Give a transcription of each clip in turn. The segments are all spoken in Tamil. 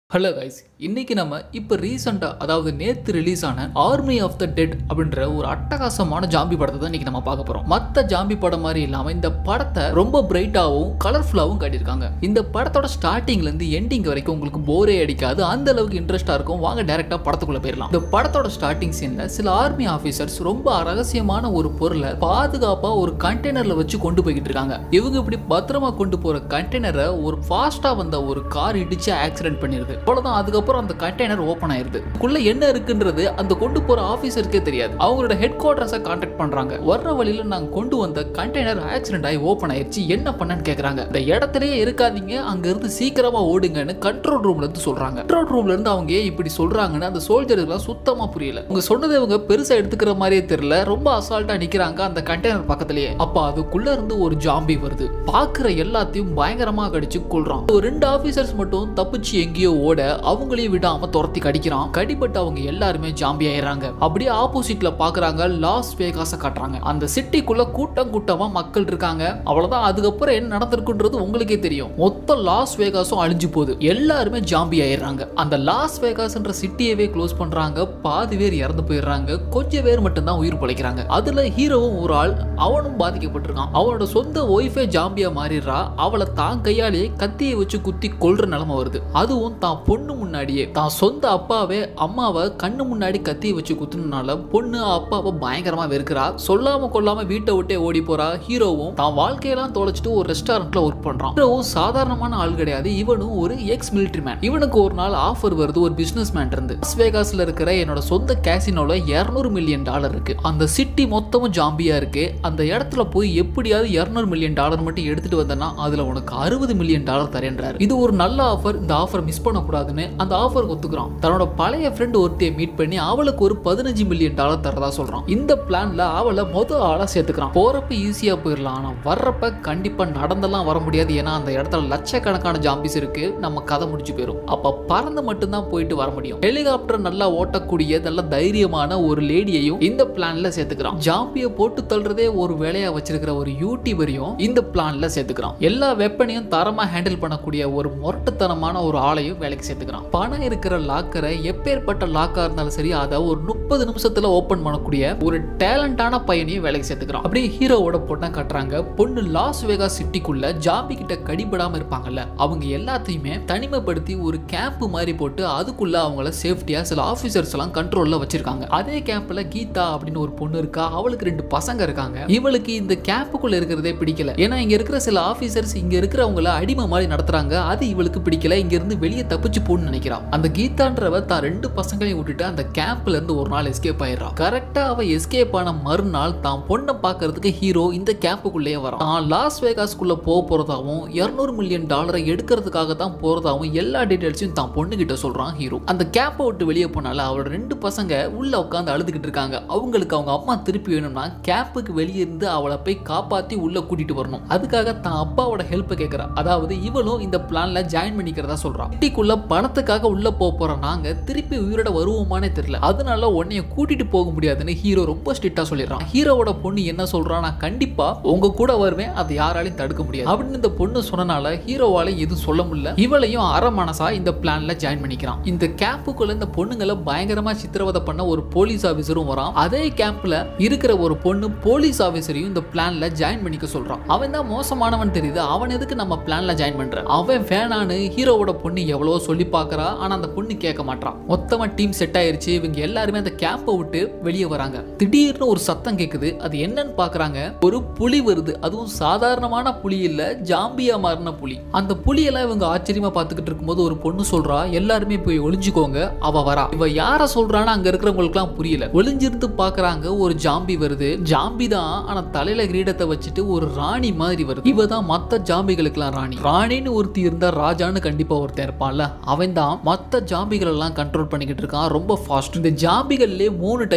ஹலோ கைஸ் இன்னைக்கு நம்ம இப்போ ரீசெண்டாக அதாவது நேற்று ரிலீஸ் ஆன ஆர்மி ஆஃப் த டெட் அப்படின்ற ஒரு அட்டகாசமான ஜாம்பி படத்தை தான் இன்னைக்கு நம்ம பார்க்க போகிறோம் மற்ற ஜாம்பி படம் மாதிரி இல்லாமல் இந்த படத்தை ரொம்ப பிரைட்டாகவும் கலர்ஃபுல்லாகவும் காட்டியிருக்காங்க இந்த படத்தோட ஸ்டார்டிங்லேருந்து எண்டிங் வரைக்கும் உங்களுக்கு போரே அடிக்காது அந்த அளவுக்கு இன்ட்ரெஸ்ட்டாக இருக்கும் வாங்க டேரெக்டாக படத்துக்குள்ளே போயிடலாம் இந்த படத்தோட ஸ்டார்டிங் சீனில் சில ஆர்மி ஆஃபீஸர்ஸ் ரொம்ப ரகசியமான ஒரு பொருளை பாதுகாப்பாக ஒரு கண்டெய்னரில் வச்சு கொண்டு போய்கிட்டு இருக்காங்க இவங்க இப்படி பத்திரமா கொண்டு போகிற கண்டெய்னரை ஒரு ஃபாஸ்ட்டாக வந்த ஒரு கார் இடிச்சு ஆக்சிடென்ட் பண்ணிடுது அவ்வளவுதான் அதுக்கப்புறம் அந்த கண்டெய்னர் ஓப்பன் ஆயிருது இதுக்குள்ள என்ன இருக்குன்றது அந்த கொண்டு போற ஆபீசருக்கே தெரியாது அவங்களோட ஹெட் குவார்டர்ஸை கான்டாக்ட் பண்றாங்க வர்ற வழியில நாங்க கொண்டு வந்த கண்டெய்னர் ஆக்சிடென்ட் ஆகி ஓப்பன் ஆயிருச்சு என்ன பண்ணன்னு கேக்குறாங்க இந்த இடத்துலயே இருக்காதீங்க அங்க இருந்து சீக்கிரமா ஓடுங்கன்னு கண்ட்ரோல் ரூம்ல இருந்து சொல்றாங்க கண்ட்ரோல் ரூம்ல இருந்து அவங்க ஏன் இப்படி சொல்றாங்கன்னு அந்த சோல்ஜருக்கு சுத்தமா புரியல அவங்க சொன்னதை இவங்க பெருசா எடுத்துக்கிற மாதிரியே தெரியல ரொம்ப அசால்ட்டா நிக்கிறாங்க அந்த கண்டெய்னர் பக்கத்துலயே அப்ப அதுக்குள்ள இருந்து ஒரு ஜாம்பி வருது பாக்குற எல்லாத்தையும் பயங்கரமா கடிச்சு கொள்றான் ஒரு ரெண்டு ஆபீசர்ஸ் மட்டும் தப்பிச்சு எங்கேயோ ஓட அவங்களையும் விடாம துரத்தி கடிக்கிறான் கடிபட்டு அவங்க எல்லாருமே ஜாம்பி ஆயிடுறாங்க அப்படியே ஆப்போசிட்ல பாக்குறாங்க லாஸ் வேகாஸ காட்டுறாங்க அந்த சிட்டிக்குள்ள கூட்டம் கூட்டமா மக்கள் இருக்காங்க அவ்வளவுதான் அதுக்கப்புறம் என்ன நடந்திருக்குன்றது உங்களுக்கே தெரியும் மொத்த லாஸ் வேகாஸும் அழிஞ்சு போகுது எல்லாருமே ஜாம்பி ஆயிடுறாங்க அந்த லாஸ் வேகாஸ்ன்ற சிட்டியவே க்ளோஸ் பண்றாங்க பாதி பேர் இறந்து போயிடுறாங்க கொஞ்சம் பேர் மட்டும்தான் உயிர் பிழைக்கிறாங்க அதுல ஹீரோவும் ஒரு ஆள் அவனும் பாதிக்கப்பட்டிருக்கான் அவனோட சொந்த ஒய்ஃபே ஜாம்பியா மாறிடுறா அவளை தான் கையாலேயே கத்தியை வச்சு குத்தி கொல்ற நிலைமை வருது அதுவும் தான் பொண்ணு முன்னாடியே தான் சொந்த அப்பாவே அம்மாவை கண்ணு முன்னாடி கத்தியை வச்சு குத்துனனால பொண்ணு அப்பாவை பயங்கரமா வெறுக்கிறா சொல்லாம கொள்ளாம வீட்டை விட்டே ஓடி போறா ஹீரோவும் தான் வாழ்க்கையெல்லாம் தொலைச்சிட்டு ஒரு ரெஸ்டாரண்ட்ல ஒர்க் பண்றான் ஹீரோவும் சாதாரணமான ஆள் கிடையாது இவனும் ஒரு எக்ஸ் மிலிட்டரி மேன் இவனுக்கு ஒரு நாள் ஆஃபர் வருது ஒரு பிசினஸ் மேன் இருந்து லாஸ் வேகாஸ்ல இருக்கிற என்னோட சொந்த கேசினோல 200 மில்லியன் டாலர் இருக்கு அந்த சிட்டி மொத்தமும் ஜாம்பியா இருக்கு அந்த இடத்துல போய் எப்படியாவது 200 மில்லியன் டாலர் மட்டும் எடுத்துட்டு வந்தனா அதுல உனக்கு அறுபது மில்லியன் டாலர் தரேன்றாரு இது ஒரு நல்ல ஆஃபர் இந்த ஆஃபர் மிஸ் பண்ணக்கூடாதுன்னு அந்த ஆஃபர் ஒத்துக்கிறான் தன்னோட பழைய ஃப்ரெண்ட் ஒருத்தைய மீட் பண்ணி அவளுக்கு ஒரு பதினஞ்சு மில்லியன் டாலர் தரதா சொல்றான் இந்த பிளான்ல அவளை மொத ஆளா சேர்த்துக்கிறான் போறப்ப ஈஸியா போயிடலாம் ஆனா வர்றப்ப கண்டிப்பா நடந்தெல்லாம் வர முடியாது ஏன்னா அந்த இடத்துல லட்சக்கணக்கான ஜாம்பிஸ் இருக்கு நம்ம கதை முடிஞ்சு போயிடும் அப்ப பறந்து மட்டும்தான் போயிட்டு வர முடியும் ஹெலிகாப்டர் நல்லா ஓட்டக்கூடிய நல்ல தைரியமான ஒரு லேடியையும் இந்த பிளான்ல சேர்த்துக்கிறான் ஜாம்பியை போட்டு தள்ளுறதே ஒரு வேலையா வச்சிருக்கிற ஒரு யூடியூபரையும் இந்த பிளான்ல சேர்த்துக்கிறான் எல்லா வெப்பனையும் தரமா ஹேண்டில் பண்ணக்கூடிய ஒரு முரட்டுத்தனமான ஒரு ஆளையும் வேலைக்கு சேர்த்துக்கிறான் பணம் இருக்கிற லாக்கரை எப்பேற்பட்ட லாக்கா இருந்தாலும் சரி அதை ஒரு முப்பது நிமிஷத்துல ஓபன் பண்ணக்கூடிய ஒரு டேலண்டான பையனையும் வேலைக்கு சேர்த்துக்கிறான் அப்படியே ஹீரோவோட பொண்ணை காட்டுறாங்க பொண்ணு லாஸ் வேகா சிட்டிக்குள்ள ஜாம்பி கிட்ட கடிபடாம இருப்பாங்கல்ல அவங்க எல்லாத்தையுமே தனிமைப்படுத்தி ஒரு கேம்ப் மாதிரி போட்டு அதுக்குள்ள அவங்கள சேஃப்டியா சில ஆபீசர்ஸ் எல்லாம் கண்ட்ரோல்ல வச்சிருக்காங்க அதே கேம்ப்ல கீதா அப்படின்னு ஒரு பொண்ணு இருக்கா அவளுக்கு ரெண்டு பசங்க இருக்காங்க இவளுக்கு இந்த கேம்புக்குள்ள இருக்கிறதே பிடிக்கல ஏன்னா இங்க இருக்கிற சில ஆபீசர்ஸ் இங்க இருக்கிறவங்கள அடிமை மாதிரி நடத்துறாங்க அது இவளுக்கு பிடிக்கல இங்க இருந்து வெளியே தப்பிச்சு போன்னு நினைக்கிறான் அந்த கீதான்றவ தான் ரெண்டு பசங்களையும் விட்டுட்டு அந்த கேம்ப்ல இருந்து ஒரு நாள் எஸ்கேப் ஆயிடுறான் கரெக்டா அவ எஸ்கேப் ஆன மறுநாள் தான் பொண்ணை பார்க்கறதுக்கு ஹீரோ இந்த கேம்புக்குள்ளேயே வரான் தான் லாஸ் வேகாஸ்குள்ள போக போறதாவும் 200 மில்லியன் டாலரை எடுக்கிறதுக்காக தான் போறதாவும் எல்லா டீடைல்ஸையும் தான் பொண்ணு கிட்ட சொல்றான் ஹீரோ அந்த கேம்பை விட்டு வெளியே போனால அவரோட ரெண்டு பசங்க உள்ள உட்காந்து அழுதுகிட்டு இருக்காங்க அவங்களுக்கு அவங்க அம்மா திருப்பி வேணும்னா கேம்புக்கு வெளியே இருந்து அவளை போய் காப்பாத்தி உள்ள கூட்டிட்டு வரணும் அதுக்காக தான் அப்பாவோட ஹெல்ப் கேட்கறா அதாவது இவளும் இந்த பிளான்ல ஜாயின் பண்ணிக்கிறதா சொல்றான் சிட்டிக்குள்ள பணத்துக்காக உள்ள போக போற நாங்க திருப்பி உயிரோட வருவோமானே தெரியல அதனால உன்னைய கூட்டிட்டு போக முடியாதுன்னு ஹீரோ ரொம்ப ஸ்ட்ரிக்டா சொல்லிடுறான் ஹீரோவோட பொண்ணு என்ன சொல்றான் நான் கண்டிப்பா உங்க கூட வருவேன் அதை யாராலையும் தடுக்க முடியாது அப்படின்னு இந்த பொண்ணு சொன்னனால ஹீரோவால எதுவும் சொல்ல முடியல இவளையும் அரை மனசா இந்த பிளான்ல ஜாயின் பண்ணிக்கிறான் இந்த கேம்புக்குள்ள இந்த பொண்ணுங்களை பயங்கரமா சித்திரவதை பண்ண ஒரு போலீஸ் ஆபீசரும் வரான் அதே கேம்ப்ல இருக்கிற ஒரு பொண்ணு போலீஸ் ஆபீசரையும் இந்த பிளான்ல ஜாயின் பண்ணிக்க சொல்றான் அவன் தான் மோசமானவன் தெரியுது அவன் எதுக்கு நம்ம பிளான்ல ஜாயின் பண்ற அவன் வேணான்னு ஹீரோவோட பொண்ணு எவ்வளவோ சொல்லி பார்க்கறா ஆனா அந்த பொண்ணு கேட்க மாட்டான் மொத்தமா டீம் செட் ஆயிருச்சு இவங்க எல்லாருமே அந்த கேம்பை விட்டு வெளியே வராங்க திடீர்னு ஒரு சத்தம் கேக்குது அது என்னன்னு பாக்குறாங்க ஒரு புலி வருது அதுவும் சாதாரணமான புலி இல்ல ஜாம்பியா மாறின புலி அந்த புலியெல்லாம் இவங்க ஆச்சரியமா பார்த்துக்கிட்டு இருக்கும்போது ஒரு பொண்ணு சொல்றா எல்லாருமே போய் ஒளிஞ்சுக்கோங்க அவ வரா இவ யார சொல்றான்னு அங்க இருக்கிறவங்களுக்குலாம் புரியல ஒளிஞ்சிருந்து பாக்குறாங்க ஒரு ஜாம்பி வருது ஜாம்பி தான் ஆனா தலையில கிரீடத்தை வச்சுட்டு ஒரு ராணி மாதிரி வருது இவ தான் மத்த ஜாம்பிகளுக்கெல்லாம் ராணி ராணின்னு ஒருத்தி இருந்தா ராஜான்னு கண்டிப்பா ஒருத்தன் இருப்பான்ல அவன் தான் மத்த ஜாம்பிகள் எல்லாம் கண்ட்ரோல் பண்ணிக்கிட்டு இருக்கான் ரொம்ப ஃபாஸ்ட் இந்த ஜாம்பிகள்லயே மூணு டைப் இருக்கு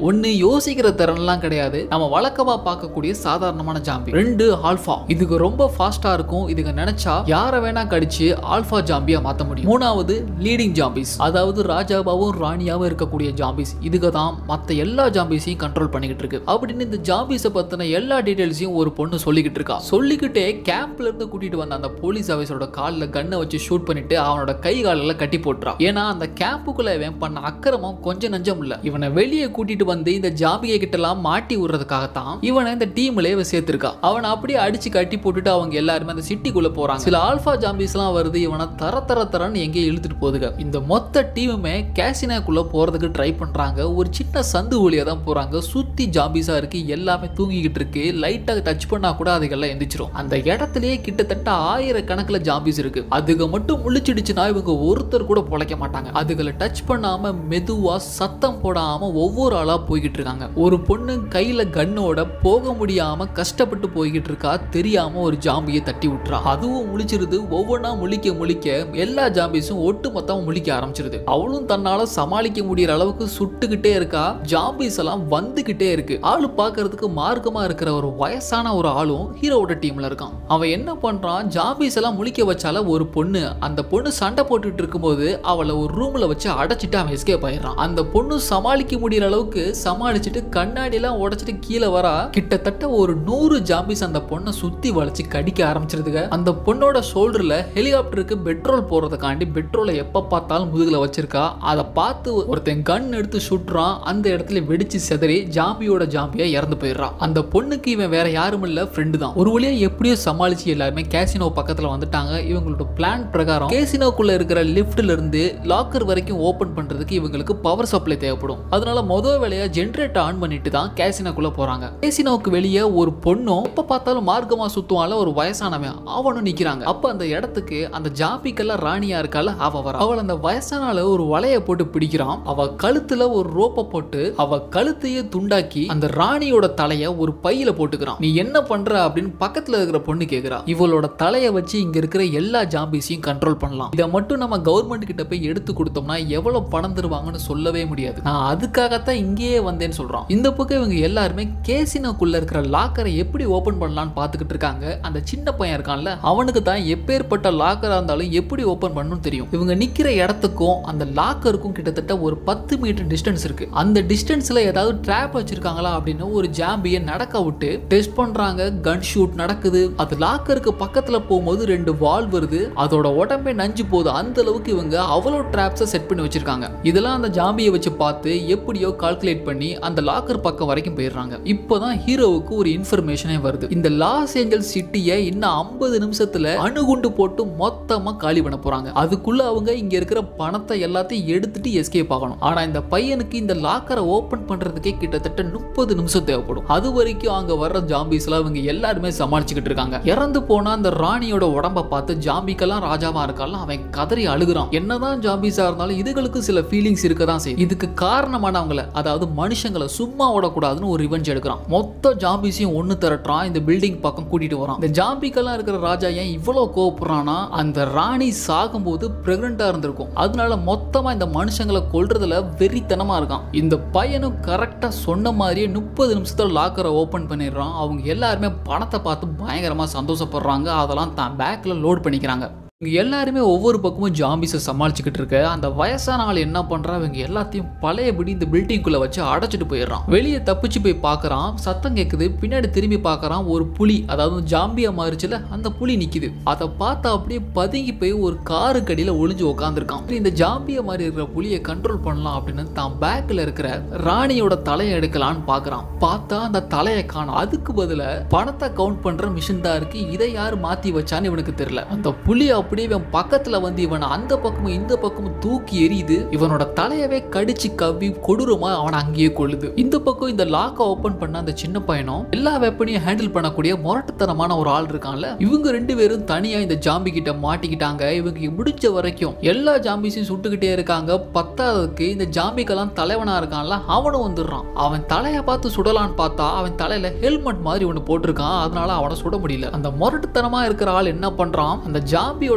ஒன்னு யோசிக்கிற திறன்லாம் கிடையாது நம்ம வழக்கமா பார்க்கக்கூடிய சாதாரணமான ஜாம்பி ரெண்டு ஆல்பா இதுக்கு ரொம்ப ஃபாஸ்டா இருக்கும் இதுக்கு நினைச்சா யாரை வேணா கடிச்சு ஆல்பா ஜாம்பியா மாத்த முடியும் மூணாவது லீடிங் ஜாம்பிஸ் அதாவது ராஜாவாவும் ராணியாவும் இருக்கக்கூடிய ஜாம்பிஸ் இதுக்கு தான் மத்த எல்லா ஜாம்பிஸையும் கண்ட்ரோல் பண்ணிக்கிட்டு இருக்கு அப்படின்னு இந்த ஜாம்பிஸை பத்தின எல்லா டீடைல்ஸையும் ஒரு பொண்ணு சொல்லிக்கிட்டு இருக்கா சொல்லிக்கிட்டே கேம்ப்ல இருந்து கூட்டிட்டு வந்த அந்த போலீஸ் ஆஃபீஸரோட காலில் கண்ணை வச்சு ஷூட் பண்ணிட்டு அவனோட கை காலெல்லாம் கட்டி போட்டுறான் ஏன்னா அந்த கேம்புக்குள்ள இவன் பண்ண அக்கிரமம் கொஞ்சம் நஞ்சம் இல்ல இவனை வெளியே கூட்டிட்டு வந்து இந்த ஜாம்பிகை கிட்ட எல்லாம் மாட்டி விடுறதுக்காகத்தான் இவனை இந்த டீம்ல இவ சேர்த்திருக்கா அவனை அப்படியே அடிச்சு கட்டி போட்டுட்டு அவங்க எல்லாருமே அந்த சிட்டிக்குள்ள போறாங்க சில ஆல்பா ஜாம்பிஸ் எல்லாம் வருது இவனை தர தர தரன்னு எங்கேயோ இழுத்துட்டு போகுதுங்க இந்த மொத்த டீமுமே கேசினாக்குள்ள போறதுக்கு ட்ரை பண்றாங்க ஒரு சின்ன சந்து வழியா தான் போறாங்க சுத்தி ஜாம்பிஸா இருக்கு எல்லாமே தூங்கிக்கிட்டு இருக்கு லைட்டா டச் பண்ணா கூட அதுக்கெல்லாம் எந்திரிச்சிரும் அந்த இடத்துலயே கிட்டத்தட்ட ஆயிரக்கணக்கில் ஜாம்பிஸ் இருக்கு அதுக மட்டும் முழிச்சிடுச்சுன்னா இவங்க ஒருத்தர் கூட பொழைக்க மாட்டாங்க அதுகளை டச் பண்ணாம மெதுவா சத்தம் போடாம ஒவ்வொரு ஆளா போய்கிட்டு இருக்காங்க ஒரு பொண்ணு கையில கண்ணோட போக முடியாம கஷ்டப்பட்டு போய்கிட்டு இருக்கா தெரியாம ஒரு ஜாம்பியை தட்டி விட்டுறா அதுவும் முழிச்சிருது ஒவ்வொன்றா முழிக்க முழிக்க எல்லா ஜாம்பிஸும் ஒட்டு மொத்தம் முழிக்க ஆரம்பிச்சிருது அவளும் தன்னால சமாளிக்க முடியற அளவுக்கு சுட்டுக்கிட்டே இருக்கா ஜாம்பிஸ் எல்லாம் வந்துகிட்டே இருக்கு ஆளு பார்க்கிறதுக்கு மார்க்கமா இருக்கிற ஒரு வயசான ஒரு ஆளும் ஹீரோவோட டீம்ல இருக்கான் அவன் என்ன பண்றான் ஜாம்பிஸ் எல்லாம் முழிக்க வச்சால ஒரு பொண்ணு அந்த பொண்ணு சண்டை போட்டுட்டு இருக்கும்போது அவளை ஒரு ரூம்ல வச்சு அடைச்சிட்டு அவன் எஸ்கேப் ஆயிடுறான் அந்த பொண்ணு சமாளிக்க முடியற அளவுக்கு சமாளிச்சுட்டு கண்ணாடி எல்லாம் உடைச்சிட்டு கீழே வரா கிட்டத்தட்ட ஒரு நூறு ஜாம்பிஸ் அந்த பொண்ணை சுத்தி வளைச்சு கடிக்க ஆரம்பிச்சிருதுங்க அந்த பொண்ணோட ஷோல்டர்ல ஹெலிகாப்டருக்கு பெட்ரோல் போறதுக்காண்டி பெட்ரோலை எப்ப பார்த்தாலும் முதுகுல வச்சிருக்கா அதை பார்த்து ஒருத்தன் கன் எடுத்து சுட்டுறான் அந்த இடத்துல வெடிச்சு செதறி ஜாம்பியோட ஜாம்பியா இறந்து போயிடுறான் அந்த பொண்ணுக்கு இவன் வேற யாரும் இல்ல ஃப்ரெண்டு தான் ஒரு வழியா எப்படியோ சமாளிச்சு எல்லாருமே கேசினோ பக்கத்துல வந்துட்டாங்க இவங்களோட பிளான் பிரகாரம் கேசினோக்குள்ள இருக்கிற லிஃப்ட்ல இருந்து லாக்கர் வரைக்கும் ஓபன் பண்றதுக்கு இவங்களுக்கு பவர் சப்ளை தேவைப்படும் அதனால முதல் வேலையா ஜென்ரேட்டர் ஆன் பண்ணிட்டு தான் கேசினோக்குள்ள போறாங்க கேசினோக்கு வெளியே ஒரு பொண்ணும் எப்ப பார்த்தாலும் மார்க்கமா சுத்துவான்ல ஒரு வயசானவன் அவனும் நிக்கிறாங்க அப்ப அந்த இடத்துக்கு அந்த ஜாபிக்கெல்லாம் ராணியா இருக்கால அவ வர அவள் அந்த வயசானால ஒரு வலைய போட்டு பிடிக்கிறான் அவ கழுத்துல ஒரு ரோப்பை போட்டு அவ கழுத்தையே துண்டாக்கி அந்த ராணியோட தலைய ஒரு பையில போட்டுக்கிறான் நீ என்ன பண்ற அப்படின்னு பக்கத்துல இருக்கிற பொண்ணு கேக்குறா இவளோட தலைய வச்சு இங்க இருக்கிற எல்லா ஜாம்பிஸையும் கண்ட்ரோல் பண்ணலாம் இதை மட்டும் நம்ம கவர்மெண்ட் கிட்ட போய் எடுத்து கொடுத்தோம்னா எவ்வளவு பணம் தருவாங்கன்னு சொல்லவே முடியாது நான் அதுக்காகத்தான் இங்கேயே வந்தேன்னு சொல்றான் இந்த பக்கம் இவங்க எல்லாருமே கேசினோக்குள்ள இருக்கிற லாக்கரை எப்படி ஓபன் பண்ணலாம்னு பார்த்துக்கிட்டு இருக்காங்க அந்த சின்ன பையன் இருக்கான்ல அவனுக்கு தான் எப்பேற்பட்ட லாக்கரா இருந்தாலும் எப்படி ஓபன் பண்ணணும்னு தெரியும் இவங்க நிக்கிற இடத்துக்கும் அந்த லாக்கருக்கும் கிட்டத்தட்ட ஒரு பத்து மீட்டர் டிஸ்டன்ஸ் இருக்கு அந்த டிஸ்டன்ஸ்ல ஏதாவது ட்ராப் வச்சிருக்காங்களா அப்படின்னு ஒரு ஜாம்பியை நடக்க விட்டு டெஸ்ட் பண்றாங்க கன் ஷூட் நடக்குது அது லாக்கருக்கு பக்கத்துல போகும்போது ரெண்டு வால் வருது அதோட உடம்பே நஞ்சு போகுது அந்த அளவுக்கு இவங்க அவ்வளோ ட்ராப்ஸை செட் பண்ணி வச்சிருக்காங்க இதெல்லாம் அந்த ஜாம்பியை வச்சு பார்த்து எப்படியோ கால்குலேட் பண்ணி அந்த லாக்கர் பக்கம் வரைக்கும் போயிடுறாங்க இப்போதான் ஹீரோவுக்கு ஒரு இன்ஃபர்மேஷனே வருது இந்த லாஸ் ஏஞ்சல்ஸ் சிட்டியை இன்னும் ஐம்பது நிமிஷத்துல அணுகுண்டு போட்டு மொத்தமா காலி பண்ண போறாங்க அதுக்குள்ள அவங்க இங்க இருக்கிற பணத்தை எல்லாத்தையும் எடுத்துட்டு எஸ்கேப் ஆகணும் ஆனா இந்த பையனுக்கு இந்த லாக்கரை ஓபன் பண்றதுக்கே கிட்டத்தட்ட முப்பது நிமிஷம் தேவைப்படும் அது வரைக்கும் அங்க வர்ற ஜாம்பிஸ் எல்லாம் இவங்க எல்லாருமே சமாளிச்சுக்கிட்டு இருக்காங்க இறந்து போனா அந்த ராணியோட உடம்ப பார்த்து ஜாம்பிக்கெல்லாம் ராஜாவா இருக்காலும் அவன் கதறி அழுகுறான் என்னதான் ஜாம்பிஸா இருந்தாலும் இதுகளுக்கு சில ஃபீலிங்ஸ் இருக்க தான் செய்யும் இதுக்கு காரணமானவங்கள அதாவது மனுஷங்களை சும்மா விடக்கூடாதுன்னு ஒரு ரிவெஞ்ச் எடுக்கிறான் மொத்த ஜாம்பிஸையும் ஒண்ணு திரட்டுறான் இந்த பில்டிங் பக்கம் கூட்டிட்டு வரான் இந்த ஜாம்பிக்கெல்லாம் இருக்கிற ராஜா ஏன் இவ்வளவு கோவப்படுறான்னா அந்த ராணி சாகும்போது பிரெக்னண்டா இருந்திருக்கும் அதனால மொத்தமா இந்த மனுஷங்களை கொல்றதுல வெறித்தனமா இருக்கான் இந்த பையனும் கரெக்டா சொன்ன மாதிரியே முப்பது நிமிஷத்துல லாக்கரை ஓபன் பண்ணிடுறான் அவங்க எல்லாருமே பணத்தை பார்த்து பயங்கரமா சந்தோஷப்படுறாங்க அதெல்லாம் தான் பேக்ல லோட் பண்ணிக்கிறாங்க இங்க எல்லாருமே ஒவ்வொரு பக்கமும் ஜாம்பிஸை சமாளிச்சுக்கிட்டு இருக்க அந்த வயசான ஆள் என்ன பண்றா இவங்க எல்லாத்தையும் பழையபடி இந்த பில்டிங்குள்ள வச்சு அடைச்சிட்டு போயிடுறான் வெளியே தப்பிச்சு போய் பார்க்கறான் சத்தம் கேட்குது பின்னாடி திரும்பி பார்க்கறான் ஒரு புலி அதாவது ஜாம்பியா மாறிச்சுல அந்த புலி நிக்குது அதை பார்த்தா அப்படியே பதுங்கி போய் ஒரு காரு கடியில ஒளிஞ்சு உட்காந்துருக்கான் இந்த ஜாம்பியா மாதிரி இருக்கிற புலியை கண்ட்ரோல் பண்ணலாம் அப்படின்னு தான் பேக்ல இருக்கிற ராணியோட தலையை எடுக்கலான்னு பார்க்கறான் பார்த்தா அந்த தலையை காணும் அதுக்கு பதிலா பணத்தை கவுண்ட் பண்ற மிஷின் தான் இருக்கு இதை யார் மாத்தி வச்சான்னு இவனுக்கு தெரியல அந்த புலி அப்படியே இவன் பக்கத்துல வந்து இவன் அந்த பக்கமும் இந்த பக்கமும் தூக்கி எரியுது இவனோட தலையவே கடிச்சு கவ்வி கொடூரமா அவனை அங்கேயே கொள்ளுது இந்த பக்கம் இந்த லாக்கை ஓபன் பண்ண அந்த சின்ன பையனும் எல்லா வெப்பனையும் ஹேண்டில் பண்ணக்கூடிய முரட்டுத்தனமான ஒரு ஆள் இருக்கான்ல இவங்க ரெண்டு பேரும் தனியா இந்த ஜாம்பி கிட்ட மாட்டிக்கிட்டாங்க இவங்க முடிஞ்ச வரைக்கும் எல்லா ஜாம்பிஸையும் சுட்டுக்கிட்டே இருக்காங்க பத்தாவதுக்கு இந்த ஜாம்பிக்கெல்லாம் தலைவனா இருக்கான்ல அவனும் வந்துடுறான் அவன் தலையை பார்த்து சுடலான்னு பார்த்தா அவன் தலையில ஹெல்மெட் மாதிரி ஒன்று போட்டிருக்கான் அதனால அவனை சுட முடியல அந்த முரட்டுத்தனமா இருக்கிற ஆள் என்ன பண்றான் அந்த ஜாம்பியோட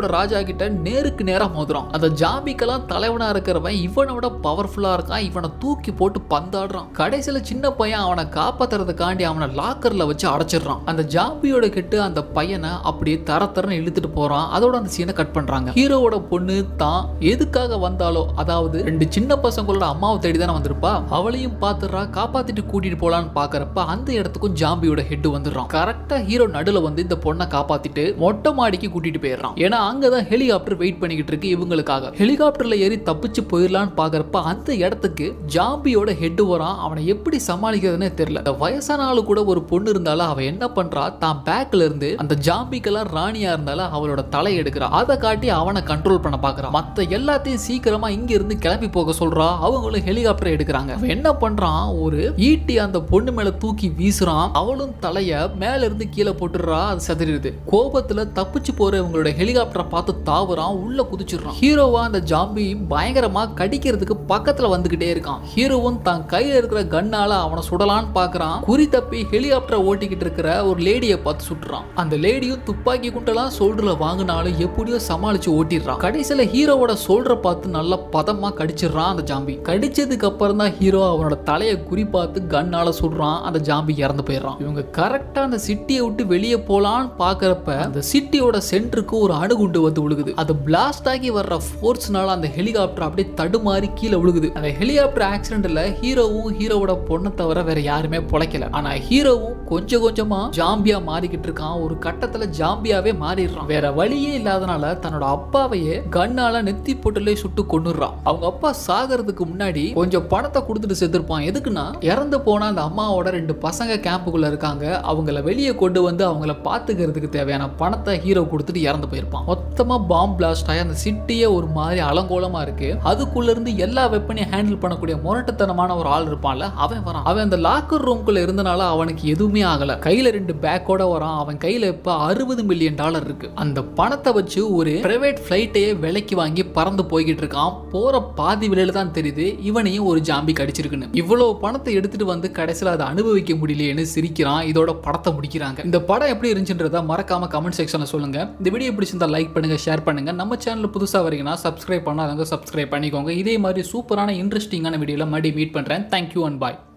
ஜாம்பியோட ராஜா கிட்ட நேருக்கு நேரா மோதுறான் அந்த ஜாம்பிக்கெல்லாம் தலைவனா இருக்கிறவன் இவனை விட பவர்ஃபுல்லா இருக்கான் இவனை தூக்கி போட்டு பந்தாடுறான் கடைசியில சின்ன பையன் அவனை காப்பாத்துறதுக்காண்டி அவனை லாக்கர்ல வச்சு அடைச்சிடுறான் அந்த ஜாம்பியோட கெட்டு அந்த பையனை அப்படியே தர தரன்னு இழுத்துட்டு போறான் அதோட அந்த சீனை கட் பண்றாங்க ஹீரோவோட பொண்ணு தான் எதுக்காக வந்தாலோ அதாவது ரெண்டு சின்ன பசங்களோட அம்மாவை தேடி தானே வந்திருப்பா அவளையும் பாத்துறா காப்பாத்திட்டு கூட்டிட்டு போலான்னு பாக்குறப்ப அந்த இடத்துக்கும் ஜாம்பியோட ஹெட் வந்துடுறான் கரெக்டா ஹீரோ நடுல வந்து இந்த பொண்ணை காப்பாத்திட்டு மொட்டை மாடிக்கு கூட்டிட்டு போயிடுறான் ஏன்னா அங்கதான் ஹெலிகாப்டர் வெயிட் பண்ணிக்கிட்டு இருக்கு இவங்களுக்காக ஹெலிகாப்டர்ல ஏறி தப்பிச்சு போயிடலான்னு பாக்குறப்ப அந்த இடத்துக்கு ஜாம்பியோட ஹெட் வரான் அவனை எப்படி சமாளிக்கிறதுனே தெரியல இந்த வயசான ஆளு கூட ஒரு பொண்ணு இருந்தாலும் அவ என்ன பண்றா தான் பேக்ல இருந்து அந்த ஜாம்பிக்கெல்லாம் ராணியா இருந்தாலும் அவளோட தலை எடுக்கிறா அதை காட்டி அவனை கண்ட்ரோல் பண்ண பாக்குறான் மத்த எல்லாத்தையும் சீக்கிரமா இங்க இருந்து கிளம்பி போக சொல்றா அவங்களும் ஹெலிகாப்டர் எடுக்கிறாங்க அவன் என்ன பண்றான் ஒரு ஈட்டி அந்த பொண்ணு மேல தூக்கி வீசுறான் அவளும் தலைய மேல இருந்து கீழே போட்டுடுறா அது செதறிடுது கோபத்துல தப்பிச்சு போற இவங்களோட ஹெலிகாப்டரை பார்த்து தாவுறான் உள்ள குதிச்சிடுறான் ஹீரோவா அந்த ஜாம்பி பயங்கரமா கடிக்கிறதுக்கு பக்கத்துல வந்துகிட்டே இருக்கான் ஹீரோவும் தான் கையில இருக்கிற கண்ணால அவனை சுடலான்னு பாக்குறான் குறி தப்பி ஹெலிகாப்டரை ஓட்டிக்கிட்டு இருக்கிற ஒரு லேடியை பார்த்து சுட்டுறான் அந்த லேடியும் துப்பாக்கி குண்டெல்லாம் சோல்டர்ல வாங்கினாலும் எப்படியோ சமாளிச்சு ஓட்டிடுறான் கடைசியில ஹீரோவோட சோல்டரை பார்த்து நல்லா பதமா கடிச்சிடுறான் அந்த ஜாம்பி கடிச்சதுக்கு அப்புறம் தான் ஹீரோ அவனோட தலையை குறி பார்த்து கண்ணால சுடுறான் அந்த ஜாம்பி இறந்து போயிடுறான் இவங்க கரெக்டா அந்த சிட்டியை விட்டு வெளியே போலான்னு பாக்குறப்ப அந்த சிட்டியோட சென்டருக்கு ஒரு அணுகுண்டு வந்து விழுகுது அது பிளாஸ்ட் ஆகி வர்ற ஃபோர்ஸ்னால அந்த ஹெலிகாப்டர் அப்படியே தடுமாறி கீழே விழுகுது அந்த ஹெலிகாப்டர் ஆக்சிடென்ட்ல ஹீரோவும் ஹீரோவோட பொண்ணை தவிர வேற யாருமே பொழைக்கல ஆனா ஹீரோவும் கொஞ்சம் கொஞ்சமா ஜாம்பியா மாறிக்கிட்டு இருக்கான் ஒரு கட்டத்துல ஜாம்பியாவே மாறிடுறான் வேற வழியே இல்லாதனால தன்னோட அப்பாவையே கண்ணால நெத்தி போட்டுலே சுட்டு கொன்னுடுறான் அவங்க அப்பா சாகிறதுக்கு முன்னாடி கொஞ்சம் பணத்தை கொடுத்துட்டு செத்துருப்பான் எதுக்குன்னா இறந்து போன அந்த அம்மாவோட ரெண்டு பசங்க கேம்புக்குள்ள இருக்காங்க அவங்கள வெளியே கொண்டு வந்து அவங்கள பாத்துக்கிறதுக்கு தேவையான பணத்தை ஹீரோ கொடுத்துட்டு இறந்து போயிருப்பான் மொத்தமா பாம் பிளாஸ்ட் ஆகி அந்த சிட்டியே ஒரு மாதிரி அலங்கோலமா இருக்கு அதுக்குள்ள இருந்து எல்லா வெப்பனையும் ஹேண்டில் பண்ணக்கூடிய முரட்டுத்தனமான ஒரு ஆள் இருப்பான்ல அவன் வரான் அவன் அந்த லாக்கர் ரூம்குள்ள இருந்தனால அவனுக்கு எதுவுமே ஆகல கையில ரெண்டு பேக்கோட வரான் அவன் கையில இப்ப அறுபது மில்லியன் டாலர் இருக்கு அந்த பணத்தை வச்சு ஒரு பிரைவேட் ஃபிளைட்டையே விலைக்கு வாங்கி பறந்து போய்கிட்டு இருக்கான் போற பாதி விலையில தான் தெரியுது இவனையும் ஒரு ஜாம்பி கடிச்சிருக்குன்னு இவ்வளவு பணத்தை எடுத்துட்டு வந்து கடைசியில் அதை அனுபவிக்க முடியலையேன்னு சிரிக்கிறான் இதோட படத்தை முடிக்கிறாங்க இந்த படம் எப்படி இருந்துச்சுன்றத மறக்காம கமெண்ட் செக்ஷன்ல சொல்லுங்க இந்த வீடியோ பிடிச்சிருந்தா லைக் பண்ணுங்க ஷேர் பண்ணுங்க நம்ம சேனல் புதுசா வரீங்கன்னா சப்ஸ்கிரைப் பண்ணாதவங்க சப்ஸ்கிரைப் பண்ணிக்கோங்க இதே மாதிரி சூப்பரான இன்ட்ரெஸ்டிங்கான வீடியோல மறுபடியும் மீட் பண்றேன் தேங்க்யூ அண்ட் பாய்